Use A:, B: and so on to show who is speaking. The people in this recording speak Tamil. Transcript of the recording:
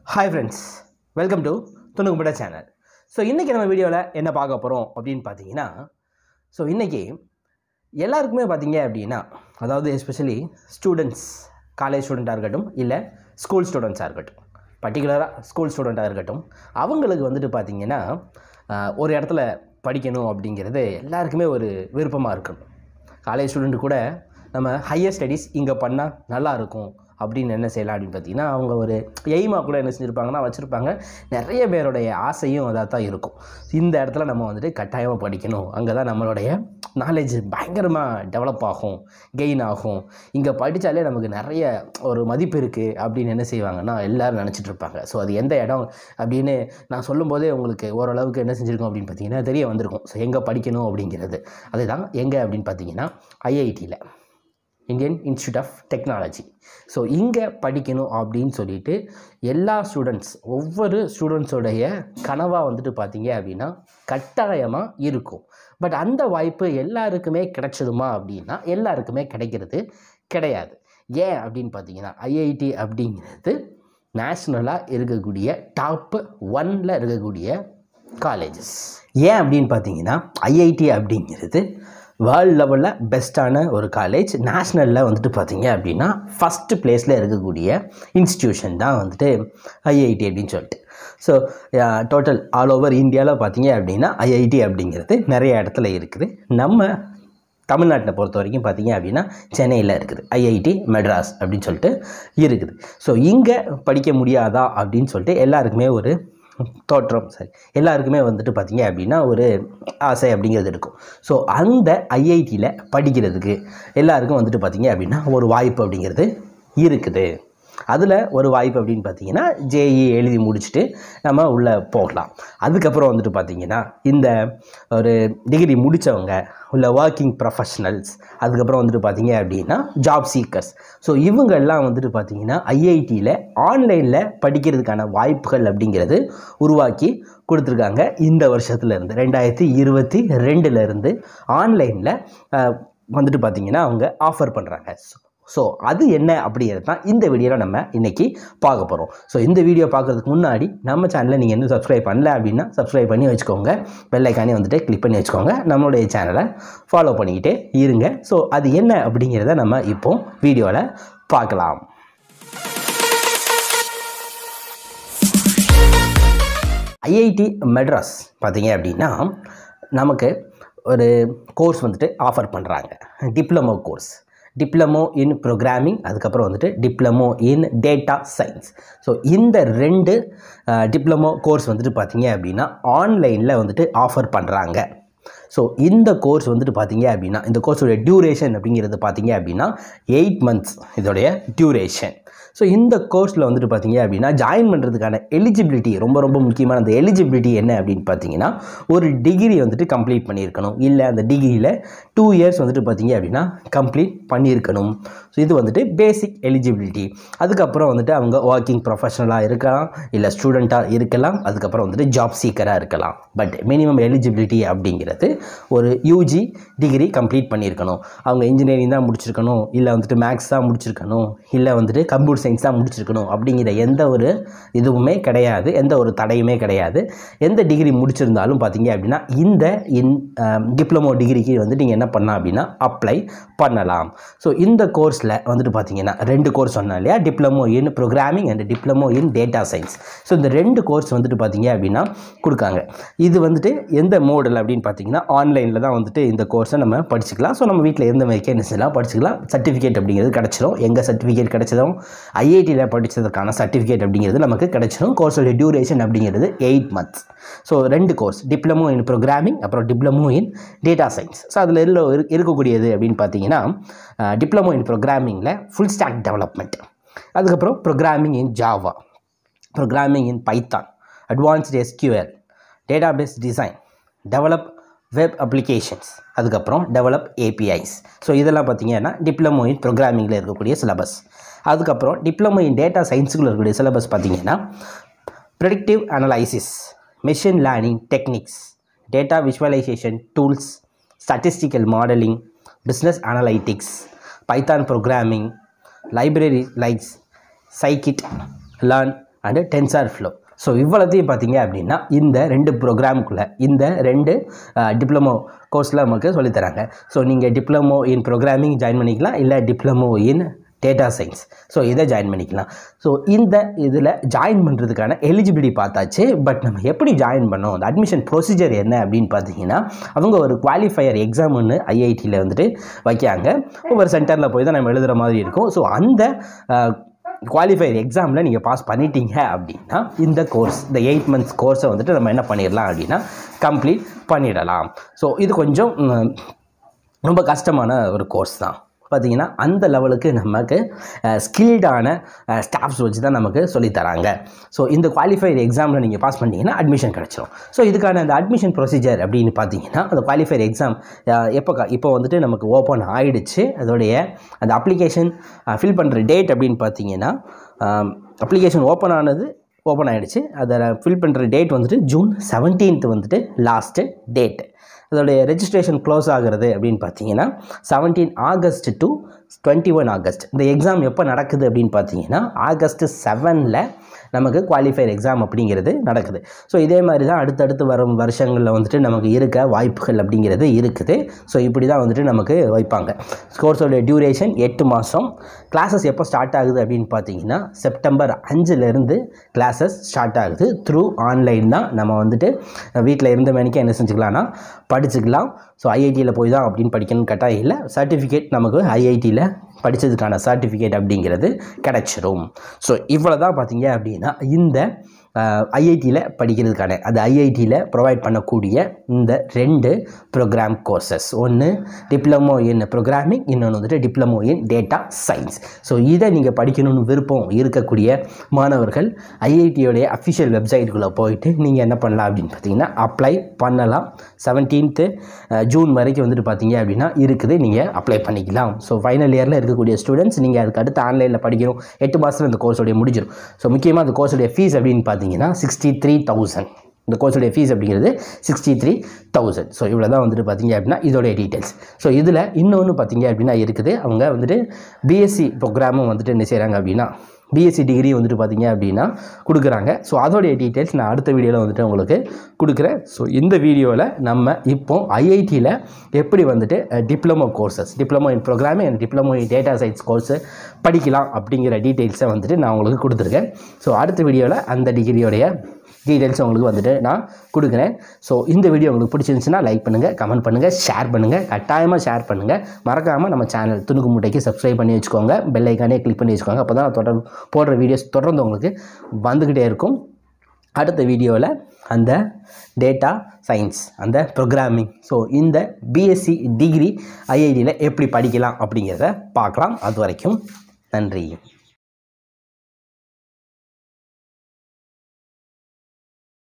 A: ஹாய் ஃப்ரெண்ட்ஸ் வெல்கம் டு துணுக்குப்பட்ட சேனல் ஸோ இன்றைக்கி நம்ம வீடியோவில் என்ன பார்க்க போகிறோம் அப்படின்னு பார்த்தீங்கன்னா ஸோ இன்றைக்கி எல்லாருக்குமே பார்த்தீங்க அப்படின்னா அதாவது எஸ்பெஷலி ஸ்டூடெண்ட்ஸ் காலேஜ் ஸ்டூடெண்ட்டாக இருக்கட்டும் இல்லை ஸ்கூல் ஸ்டூடெண்ட்ஸாக இருக்கட்டும் பர்டிகுலராக ஸ்கூல் ஸ்டூடெண்ட்டாக இருக்கட்டும் அவங்களுக்கு வந்துட்டு பார்த்தீங்கன்னா ஆஹ், ஒரு இடத்துல படிக்கணும் அப்படிங்கிறது எல்லாருக்குமே ஒரு விருப்பமாக இருக்கணும் காலேஜ் ஸ்டூடெண்ட் கூட நம்ம ஹையர் ஸ்டடீஸ் இங்கே பண்ணால் நல்லா இருக்கும் அப்படின்னு என்ன செய்யலாம் அப்படின்னு பார்த்தீங்கன்னா அவங்க ஒரு எய்மாக கூட என்ன செஞ்சுருப்பாங்கன்னா வச்சுருப்பாங்க நிறைய பேருடைய ஆசையும் அதாக தான் இருக்கும் இந்த இடத்துல நம்ம வந்துட்டு கட்டாயமாக படிக்கணும் அங்கே தான் நம்மளுடைய நாலேஜ் பயங்கரமாக டெவலப் ஆகும் கெயின் ஆகும் இங்கே படித்தாலே நமக்கு நிறைய ஒரு மதிப்பு இருக்குது அப்படின்னு என்ன செய்வாங்கன்னா எல்லோரும் நினச்சிட்டு இருப்பாங்க ஸோ அது எந்த இடம் அப்படின்னு நான் சொல்லும்போதே உங்களுக்கு ஓரளவுக்கு என்ன செஞ்சுருக்கோம் அப்படின்னு பார்த்தீங்கன்னா தெரிய வந்திருக்கும் ஸோ எங்கே படிக்கணும் அப்படிங்கிறது அதுதான் எங்கே அப்படின்னு பார்த்தீங்கன்னா ஐஐடியில் Indian Institute of Technology so இங்கே படிக்கணும் அப்படின்னு சொல்லிட்டு எல்லா ஸ்டூடெண்ட்ஸ் ஒவ்வொரு ஸ்டூடெண்ட்ஸோடைய கனவாக வந்துட்டு பார்த்தீங்க அப்படின்னா கட்டாயமாக இருக்கும் பட் அந்த வாய்ப்பு எல்லாருக்குமே கிடைச்சதுமா அப்படின்னா எல்லாருக்குமே கிடைக்கிறது கிடையாது ஏன் அப்படின்னு பார்த்தீங்கன்னா ஐஐடி அப்படிங்கிறது நேஷ்னலாக இருக்கக்கூடிய டாப் ஒன்ல இருக்கக்கூடிய காலேஜஸ் ஏன் அப்படின்னு பார்த்தீங்கன்னா ஐஐடி அப்படிங்கிறது வேர்ல்ட் லெவலில் பெஸ்ட்டான ஒரு காலேஜ் நேஷ்னலில் வந்துட்டு பார்த்தீங்க அப்படின்னா ஃபஸ்ட்டு பிளேஸில் இருக்கக்கூடிய இன்ஸ்டிடியூஷன் தான் வந்துட்டு ஐஐடி அப்படின்னு சொல்லிட்டு ஸோ டோட்டல் ஆல் ஓவர் இந்தியாவில் பார்த்தீங்க அப்படின்னா ஐஐடி அப்படிங்கிறது நிறைய இடத்துல இருக்குது நம்ம தமிழ்நாட்டை பொறுத்த வரைக்கும் பார்த்தீங்க அப்படின்னா சென்னையில் இருக்குது ஐஐடி மெட்ராஸ் அப்படின்னு சொல்லிட்டு இருக்குது ஸோ இங்கே படிக்க முடியாதா அப்படின்னு சொல்லிட்டு எல்லாருக்குமே ஒரு தோற்றம் சரி எல்லாருக்குமே வந்துட்டு பார்த்தீங்க அப்படின்னா ஒரு ஆசை அப்படிங்கிறது இருக்கும் ஸோ அந்த ஐஐடியில் படிக்கிறதுக்கு எல்லாருக்கும் வந்துட்டு பார்த்தீங்க அப்படின்னா ஒரு வாய்ப்பு அப்படிங்கிறது இருக்குது அதில் ஒரு வாய்ப்பு அப்படின்னு பார்த்தீங்கன்னா ஜேஇ எழுதி முடிச்சுட்டு நம்ம உள்ளே போகலாம் அதுக்கப்புறம் வந்துட்டு பார்த்தீங்கன்னா இந்த ஒரு டிகிரி முடித்தவங்க உள்ள ஒர்க்கிங் ப்ரொஃபஷனல்ஸ் அதுக்கப்புறம் வந்துட்டு பார்த்தீங்க அப்படின்னா ஜாப் சீக்கர்ஸ் ஸோ இவங்கெல்லாம் வந்துட்டு பார்த்தீங்கன்னா ஐஐடியில் ஆன்லைனில் படிக்கிறதுக்கான வாய்ப்புகள் அப்படிங்கிறது உருவாக்கி கொடுத்துருக்காங்க இந்த வருஷத்துலேருந்து ரெண்டாயிரத்தி இருபத்தி ரெண்டுலேருந்து ஆன்லைனில் வந்துட்டு பார்த்தீங்கன்னா அவங்க ஆஃபர் பண்ணுறாங்க ஸோ அது என்ன அப்படிங்கிறது தான் இந்த வீடியோவில் நம்ம இன்றைக்கி பார்க்க போகிறோம் ஸோ இந்த வீடியோ பார்க்குறதுக்கு முன்னாடி நம்ம சேனலை நீங்கள் இன்னும் சப்ஸ்கிரைப் பண்ணல அப்படின்னா சப்ஸ்கிரைப் பண்ணி வச்சுக்கோங்க பெல் ஐக்கானே வந்துட்டு கிளிக் பண்ணி வச்சுக்கோங்க நம்மளுடைய சேனலை ஃபாலோ பண்ணிக்கிட்டே இருங்க ஸோ அது என்ன அப்படிங்கிறத நம்ம இப்போ வீடியோவில் பார்க்கலாம் ஐஐடி மெட்ராஸ் பார்த்தீங்க அப்படின்னா நமக்கு ஒரு கோர்ஸ் வந்துட்டு ஆஃபர் பண்ணுறாங்க diploma course diploma in programming அதுக்கப்புறம் வந்துட்டு diploma in data science so இந்த ரெண்டு டிப்ளமோ கோர்ஸ் வந்துட்டு பார்த்தீங்க அப்படின்னா ஆன்லைனில் வந்துட்டு ஆஃபர் பண்ணுறாங்க ஸோ இந்த கோர்ஸ் வந்துட்டு பார்த்தீங்க அப்படின்னா இந்த கோர்ஸோடைய டியூரேஷன் அப்படிங்கிறது பார்த்தீங்க அப்படின்னா எயிட் மந்த்ஸ் இதோடைய டியூரேஷன் ஸோ இந்த கோர்ஸில் வந்துட்டு பார்த்தீங்க அப்படின்னா ஜாயின் பண்ணுறதுக்கான எலிஜிபிலிட்டி ரொம்ப ரொம்ப முக்கியமான அந்த எலிஜிபிலிட்டி என்ன அப்படின்னு பார்த்தீங்கன்னா ஒரு டிகிரி வந்துட்டு கம்ப்ளீட் பண்ணியிருக்கணும் இல்லை அந்த டிகிரியில் டூ இயர்ஸ் வந்துட்டு பார்த்தீங்க அப்படின்னா கம்ப்ளீட் பண்ணியிருக்கணும் ஸோ இது வந்துட்டு பேசிக் எலிஜிபிலிட்டி அதுக்கப்புறம் வந்துட்டு அவங்க ஒர்க்கிங் ப்ரொஃபஷனலாக இருக்கலாம் இல்லை ஸ்டூடெண்ட்டாக இருக்கலாம் அதுக்கப்புறம் வந்துட்டு ஜாப் சீக்கராக இருக்கலாம் பட் மினிமம் எலிஜிபிலிட்டி அப்படிங்கிறது ஒரு யூஜி டிகிரி கம்ப்ளீட் பண்ணியிருக்கணும் அவங்க இன்ஜினியரிங் தான் முடிச்சிருக்கணும் இல்லை வந்துட்டு மேக்ஸ் தான் முடிச்சிருக்கணும் இல்லை வந்துட்டு கம்ப்யூட்டர் சயின்ஸ் தான் முடிச்சிருக்கணும் அப்படிங்கிற எந்த ஒரு இதுவுமே கிடையாது எந்த ஒரு தடையுமே கிடையாது எந்த டிகிரி முடிச்சிருந்தாலும் பார்த்தீங்க அப்படின்னா இந்த இன் டிப்ளமோ டிகிரிக்கு வந்து நீங்கள் என்ன பண்ணலாம் அப்படின்னா அப்ளை பண்ணலாம் ஸோ இந்த கோர்ஸில் வந்துட்டு பார்த்தீங்கன்னா ரெண்டு கோர்ஸ் சொன்னேன் இல்லையா diploma in programming and diploma in data science so இந்த ரெண்டு கோர்ஸ் வந்துட்டு பார்த்தீங்க அப்படின்னா கொடுக்காங்க இது வந்துட்டு எந்த மோடில் அப்படின்னு பார்த்தீங்கன்னா ஆன்லைனில் தான் வந்துட்டு இந்த கோர்ஸை நம்ம படிச்சுக்கலாம் ஸோ நம்ம வீட்டில் இருந்த மாதிரிக்கே என்ன செய்யலாம் படிச்சுக்கலாம் சர்டிஃபிகேட் அப்படிங்கிறது கிடச்சிரும் எங்கே சர்டிஃபிகேட் கிடைச்சதும் ஐஐடியில் படித்ததுக்கான சர்டிஃபிகேட் அப்படிங்கிறது நமக்கு கிடைச்சிரும் கோர்ஸோட டியூரேஷன் அப்படிங்கிறது எயிட் மந்த்ஸ் ஸோ ரெண்டு கோர்ஸ் டிப்ளமோ இன் ப்ரோக்ராமிங் அப்புறம் diploma in data science so அதில் எல்லாம் இரு- இருக்கக்கூடியது அப்படின்னு பார்த்தீங்கன்னா டிப்ளமோ இன் ப்ரோக்ராமிங்கில் ஃபுல் ஸ்டாக் டெவலப்மெண்ட் அதுக்கப்புறம் programming in Java programming in Python advanced SQL database design develop web applications அதுக்கப்புறம் டெவலப் ஏபிஐஸ் ஸோ இதெல்லாம் பார்த்தீங்கன்னா டிப்ளமோ இன் ப்ரோக்ராமிங்கில் இருக்கக்கூடிய சிலபஸ் அதுக்கப்புறம் டிப்ளமோ இன் டேட்டா சயின்ஸுக்குள்ள இருக்கக்கூடிய சிலபஸ் பார்த்தீங்கன்னா predictive analysis machine learning techniques data visualisation tools statistical modelling business analytics Python programming library likes scikit learn and TensorFlow so இவ்வளோத்தையும் பார்த்தீங்க அப்படின்னா இந்த ரெண்டு ப்ரோக்ராமுக்குள்ளே இந்த ரெண்டு டிப்ளமோ கோர்ஸில் நமக்கு சொல்லித்தராங்க ஸோ நீங்கள் டிப்ளமோ இன் ப்ரோக்ராமிங் ஜாயின் பண்ணிக்கலாம் இல்லை diploma in data science so இதை ஜாயின் பண்ணிக்கலாம் ஸோ இந்த இதில் ஜாயின் பண்ணுறதுக்கான எலிஜிபிலிட்டி பார்த்தாச்சு பட் நம்ம எப்படி ஜாயின் பண்ணோம் அந்த அட்மிஷன் ப்ரொசீஜர் என்ன அப்படின்னு பார்த்தீங்கன்னா அவங்க ஒரு குவாலிஃபையர் எக்ஸாம் ஒன்று ஐஐடியில் வந்துட்டு வைக்காங்க ஒவ்வொரு சென்டரில் போய் தான் நம்ம எழுதுகிற மாதிரி இருக்கும் ஸோ அந்த குவாலிஃபையர் எக்ஸாமில் நீங்கள் பாஸ் பண்ணிட்டீங்க அப்படின்னா இந்த கோர்ஸ் இந்த எயிட் மந்த்ஸ் கோர்ஸை வந்துட்டு நம்ம என்ன பண்ணிடலாம் அப்படின்னா கம்ப்ளீட் பண்ணிடலாம் ஸோ இது கொஞ்சம் ம், ரொம்ப கஷ்டமான ஒரு கோர்ஸ் தான் பார்த்தீங்கன்னா அந்த லெவலுக்கு நமக்கு ஸ்கில்டான ஸ்டாஃப்ஸ் வச்சு தான் நமக்கு சொல்லித் தராங்க ஸோ இந்த குவாலிஃபைடு எக்ஸாமில் நீங்கள் பாஸ் பண்ணிட்டீங்கன்னா அட்மிஷன் கிடச்சிரும் ஸோ இதுக்கான அந்த அட்மிஷன் ப்ரொசீஜர் அப்படின்னு பார்த்தீங்கன்னா அந்த குவாலிஃபைடு எக்ஸாம் எப்போ க- இப்போ வந்துட்டு நமக்கு ஓப்பன் ஆயிடுச்சு அதோடைய அந்த அப்ளிகேஷன் ஃபில் பண்ணுற டேட் அப்படின்னு பார்த்தீங்கன்னா அப்ளிகேஷன் ஓப்பன் ஆனது ஓப்பன் ஆகிடுச்சு அதை ஃபில் பண்ணுற டேட் வந்துட்டு ஜூன் 17th வந்துட்டு லாஸ்ட்டு டேட் அதோடைய ரெஜிஸ்ட்ரேஷன் க்ளோஸ் ஆகிறது அப்படின்னு பார்த்தீங்கன்னா 17 August to twenty one August இந்த எக்ஸாம் எப்போ நடக்குது அப்படின்னு பார்த்தீங்கன்னா ஆகஸ்ட் செவனில் நமக்கு குவாலிஃபையர் எக்ஸாம் அப்படிங்கிறது நடக்குது ஸோ இதே மாதிரி தான் அடுத்தடுத்து வரும் வருஷங்களில் வந்துட்டு நமக்கு இருக்க வாய்ப்புகள் அப்படிங்கிறது இருக்குது ஸோ இப்படி தான் வந்துட்டு நமக்கு வைப்பாங்க கோர்ஸோடைய டியூரேஷன் எட்டு மாதம் கிளாஸஸ் எப்போ ஸ்டார்ட் ஆகுது அப்படின்னு பார்த்தீங்கன்னா செப்டம்பர் அஞ்சுலேருந்து கிளாஸஸ் ஸ்டார்ட் ஆகுது த்ரூ ஆன்லைன் தான் நம்ம வந்துட்டு வீட்டில் இருந்த மணிக்கு என்ன செஞ்சுக்கலாம்னா படிச்சுக்கலாம் ஸோ ஐஐடியில் போய் தான் அப்படின்னு படிக்கணும்னு கட்டாயம் இல்லை சர்டிஃபிகேட் நமக்கு ஐஐடியில் படித்ததுக்கான சர்டிஃபிகேட் அப்படிங்கிறது கிடச்சிரும் ஸோ இவ்வளோ தான் பார்த்தீங்க அப்படின்னா இந்த ஐஐடியில் படிக்கிறதுக்கான அது ஐஐடியில் ப்ரொவைட் பண்ணக்கூடிய இந்த ரெண்டு ப்ரோக்ராம் கோர்சஸ் ஒன்று டிப்ளமோ இன் ப்ரோக்ராமிங் இன்னொன்று வந்துட்டு diploma in data science so இதை நீங்கள் படிக்கணும்னு விருப்பம் இருக்கக்கூடிய மாணவர்கள் ஐஐடியோடைய அஃபிஷியல் வெப்சைட்டுக்குள்ளே போயிட்டு நீங்கள் என்ன பண்ணலாம் அப்படின்னு பார்த்தீங்கன்னா அப்ளை பண்ணலாம் செவன்டீன்த்து ஜூன் வரைக்கும் வந்துட்டு பார்த்தீங்க அப்படின்னா இருக்குது நீங்கள் அப்ளை பண்ணிக்கலாம் ஸோ ஃபைனல் இயரில் இருக்கக்கூடிய ஸ்டூடெண்ட்ஸ் நீங்கள் அதுக்கு அடுத்து ஆன்லைனில் படிக்கணும் எட்டு மாதத்தில் இந்த கோர்ஸோடைய முடிஞ்சிடும் ஸோ முக்கியமாக அந்த கோர்ஸோடைய ஃபீஸ் அப்படின்னு பார்த்தீங்கன்னா சிக்ஸ்டி த்ரீ தௌசண்ட் இந்த கோர்ஸோடைய ஃபீஸ் அப்படிங்கிறது சிக்ஸ்டி த்ரீ தௌசண்ட் ஸோ இவ்வளோ தான் வந்துட்டு பார்த்தீங்க அப்படின்னா இதோடைய டீட்டெயில்ஸ் ஸோ இதில் இன்னொன்று பார்த்தீங்க அப்படின்னா இருக்குது அவங்க வந்துட்டு பிஎஸ்சி ப்ரோக்ராமும் வந்துட்டு என்ன செய்கிறாங்க அப்படின்னா பிஎஸ்சி டிகிரி வந்துட்டு பார்த்தீங்க அப்படின்னா கொடுக்குறாங்க ஸோ அதோடைய டீட்டெயில்ஸ் நான் அடுத்த வீடியோவில் வந்துட்டு உங்களுக்கு கொடுக்குறேன் ஸோ இந்த வீடியோவில் நம்ம இப்போ ஐஐடியில் எப்படி வந்துட்டு diploma courses diploma in programming and diploma in data science course படிக்கலாம் அப்படிங்கிற டீட்டெயில்ஸை வந்துட்டு நான் உங்களுக்கு கொடுத்துருக்கேன் ஸோ அடுத்த வீடியோவில் அந்த டிகிரியோடைய டீட்டெயில்ஸ் உங்களுக்கு வந்துட்டு நான் கொடுக்குறேன் ஸோ இந்த வீடியோ உங்களுக்கு பிடிச்சிருந்துச்சுன்னா லைக் பண்ணுங்கள் கமெண்ட் பண்ணுங்கள் ஷேர் பண்ணுங்கள் கட்டாயமாக ஷேர் பண்ணுங்கள் மறக்காமல் நம்ம சேனல் துணுக்கு மூட்டைக்கு சப்ஸ்கிரைப் பண்ணி வச்சுக்கோங்க பெல் ஐக்கானே கிளிக் பண்ணி வச்சுக்கோங்க அப்போ தான் தொடர் போடுற வீடியோஸ் தொடர்ந்து உங்களுக்கு வந்துக்கிட்டே இருக்கும் அடுத்த வீடியோவில் அந்த டேட்டா சயின்ஸ் அந்த ப்ரோக்ராமிங் ஸோ இந்த பிஎஸ்சி டிகிரி ஐஐடியில் எப்படி படிக்கலாம் அப்படிங்கிறத பார்க்கலாம் அது வரைக்கும் நன்றி